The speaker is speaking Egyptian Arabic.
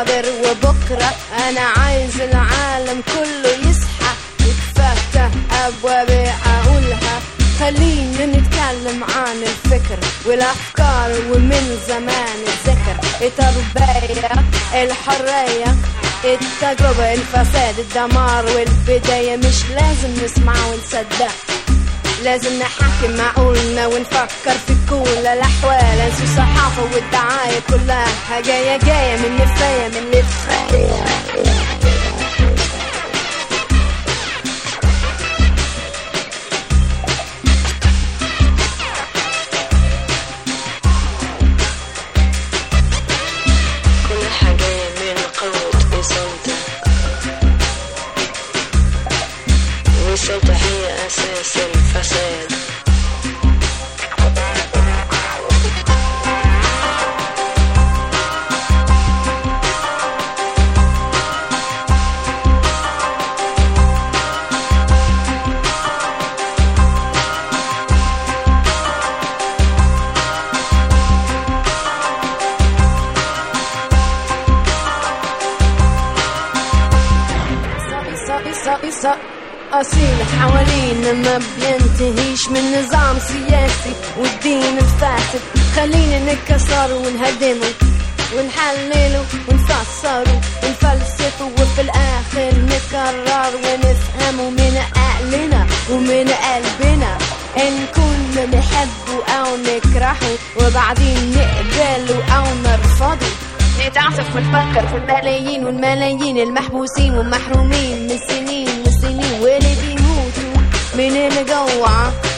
حاضر وبكرة أنا عايز العالم كله يصحى يتفتح أبواب أقولها خلينا نتكلم عن الفكر والأفكار ومن زمان الذكر التربية الحرية التجربة الفساد الدمار والبداية مش لازم نسمع ونصدق لازم نحكم معقولنا ونفكر في كل الأحوال انسوا الصحافة والدعاية كلها جاية جاية من نفاية من نفاية كل حاجة من قوة وصوتك وصوتك هي أساس الفساد أصيل حوالينا ما بينتهيش من نظام سياسي والدين الفاسد خلينا نكسره ونهدمه ونحلله ونفسره ونفلسفه وفي الآخر نكرر ونفهمه من عقلنا ومن قلبنا إن كنا نحبه أو نكرهه وبعدين نقبله أو نرفضه نتعصف ونفكر في الملايين والملايين المحبوسين والمحرومين من سنين وسنين واللي بيموتوا من الجوع